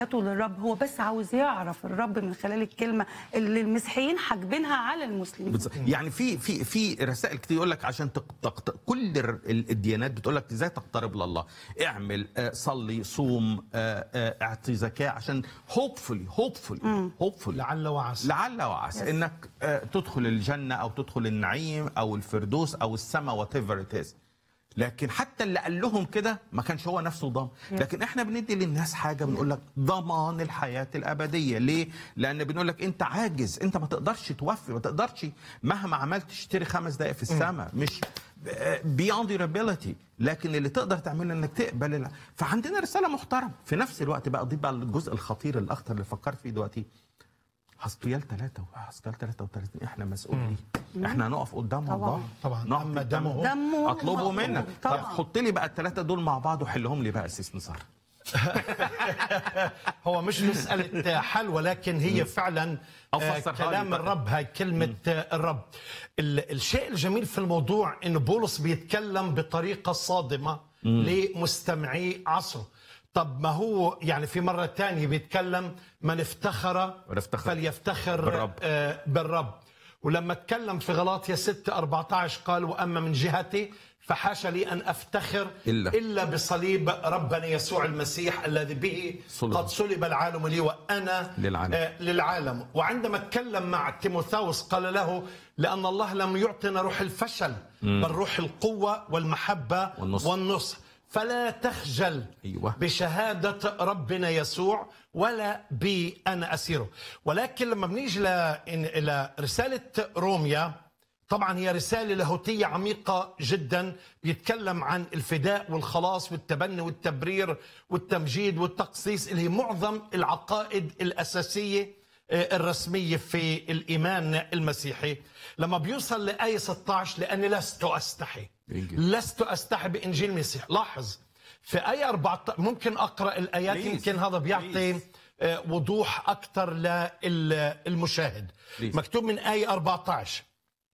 حياته للرب هو بس عاوز يعرف الرب من خلال الكلمه اللي المسيحيين حاجبينها على المسلمين بالظبط. يعني في في في رسائل كتير يقول لك عشان تق- تق- كل الر- ال- الديانات بتقول لك ازاي تقترب لله اعمل آه، صلي صوم آه، آه، اعطي زكاه عشان هوبفولي هوبفولي هوبفولي لعل وعسى لعل وعسى انك آه، تدخل الجنه او تدخل النعيم او الفردوس او السماء وات ايفر لكن حتى اللي قال لهم كده ما كانش هو نفسه ضامن لكن احنا بندي للناس حاجه بنقول لك ضمان الحياه الابديه ليه لان بنقول لك انت عاجز انت ما تقدرش توفي ما تقدرش مهما عملت تشتري خمس دقائق في السماء مش بيوند your ability لكن اللي تقدر تعمله انك تقبل ال- فعندنا رساله محترمه في نفس الوقت بقى اضيف بقى الجزء الخطير الاخطر اللي فكرت فيه دلوقتي حسقيال ثلاثة وحسقيال 33 احنا مسؤولين احنا هنقف قدام طبعاً. الله طبعاً. نقف أما قدام- دمه دمه اطلبه مطلوب. منك طب طبعا حط لي بقى الثلاثه دول مع بعض وحلهم لي بقى سيس نصار هو مش مسألة حل ولكن هي فعلا أو آه، فسرها لي كلام بقى. الرب هاي كلمة آه، الرب ال- الشيء الجميل في الموضوع أن بولس بيتكلم بطريقة صادمة لمستمعي عصره طب ما هو يعني في مرة تانية بيتكلم من افتخر ونفتخر فليفتخر بالرب. آه، بالرب ولما اتكلم في غلاطيا 6 14 قال واما من جهتي فحاشا لي ان افتخر إلا. الا بصليب ربنا يسوع المسيح الذي به صلب. قد صلب العالم لي وانا للعالم. آه، للعالم وعندما اتكلم مع تيموثاوس قال له لان الله لم يعطنا روح الفشل بل روح القوه والمحبه والنصح. والنصح فلا تخجل أيوة. بشهادة ربنا يسوع ولا بي أنا أسيره ولكن لما بنيجي ل- إن- إلى رسالة روميا طبعا هي رسالة لاهوتية عميقة جدا بيتكلم عن الفداء والخلاص والتبني والتبرير والتمجيد والتقصيص اللي هي معظم العقائد الأساسية آه، الرسمية في الإيمان المسيحي لما بيوصل لآية 16 لأني لست أستحي إنجيل. لست أستحي بإنجيل المسيح لاحظ في آية 14 ممكن أقرأ الآيات Please. يمكن هذا بيعطي Please. آه، وضوح أكثر للمشاهد Please. مكتوب من آية 14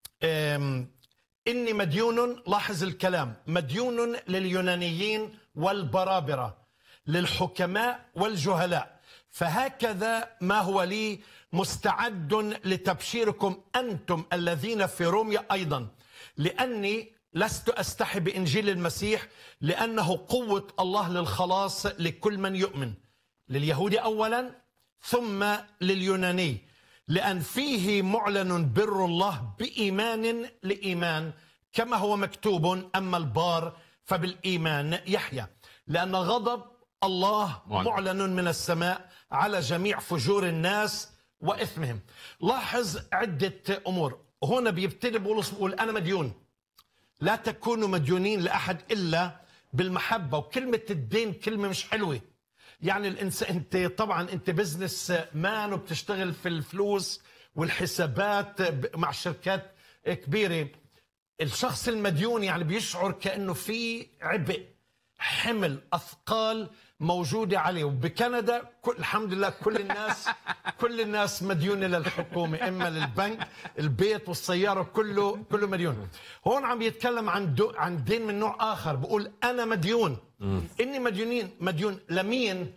أم، إني مديون لاحظ الكلام مديون لليونانيين والبرابرة للحكماء والجهلاء فهكذا ما هو لي مستعد لتبشيركم أنتم الذين في روميا أيضا لأني لست أستحي بإنجيل المسيح لأنه قوة الله للخلاص لكل من يؤمن لليهود أولا ثم لليوناني لأن فيه معلن بر الله بإيمان لإيمان كما هو مكتوب أما البار فبالإيمان يحيى لأن غضب الله معلن. معلن من السماء على جميع فجور الناس وإثمهم لاحظ عدة أمور هنا بيبتدي بولس بيقول أنا مديون لا تكونوا مديونين لأحد إلا بالمحبة وكلمة الدين كلمة مش حلوة يعني الانسان انت طبعا انت بزنس مان وبتشتغل في الفلوس والحسابات ب- مع شركات كبيره الشخص المديون يعني بيشعر كانه في عبء حمل اثقال موجوده عليه وبكندا كل الحمد لله كل الناس كل الناس مديونه للحكومه اما للبنك البيت والسياره كله كله مديون هون عم يتكلم عن دو عن دين من نوع اخر بقول انا مديون اني مديونين مديون لمين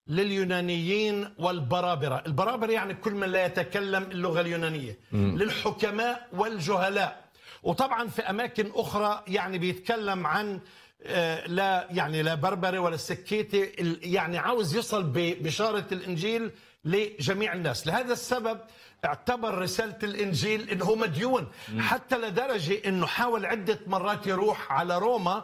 لليونانيين والبرابرة البرابرة يعني كل من لا يتكلم اللغة اليونانية للحكماء والجهلاء وطبعا في أماكن أخرى يعني بيتكلم عن آه، لا يعني لا بربرة ولا سكيتة ال- يعني عاوز يصل ببشارة الإنجيل لجميع الناس لهذا السبب اعتبر رسالة الإنجيل إنه مديون حتى لدرجة إنه حاول عدة مرات يروح على روما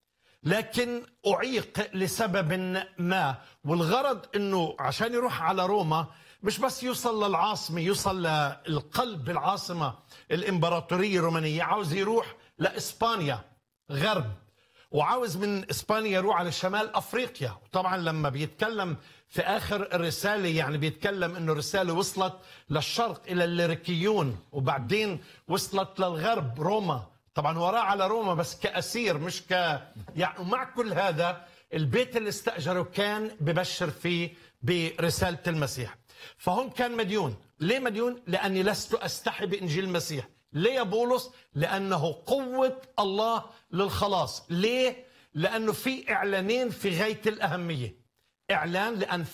لكن أعيق لسبب ما والغرض أنه عشان يروح على روما مش بس يوصل للعاصمة يوصل للقلب العاصمة الإمبراطورية الرومانية عاوز يروح لإسبانيا غرب وعاوز من إسبانيا يروح على شمال أفريقيا وطبعا لما بيتكلم في آخر الرسالة يعني بيتكلم أنه الرسالة وصلت للشرق إلى الليريكيون وبعدين وصلت للغرب روما طبعا هو راح على روما بس كأسير مش ك يعني ومع كل هذا البيت اللي استأجره كان ببشر فيه برسالة المسيح فهون كان مديون ليه مديون؟ لأني لست أستحي بإنجيل المسيح ليه يا بولس؟ لأنه قوة الله للخلاص ليه؟ لأنه في إعلانين في غاية الأهمية إعلان لأن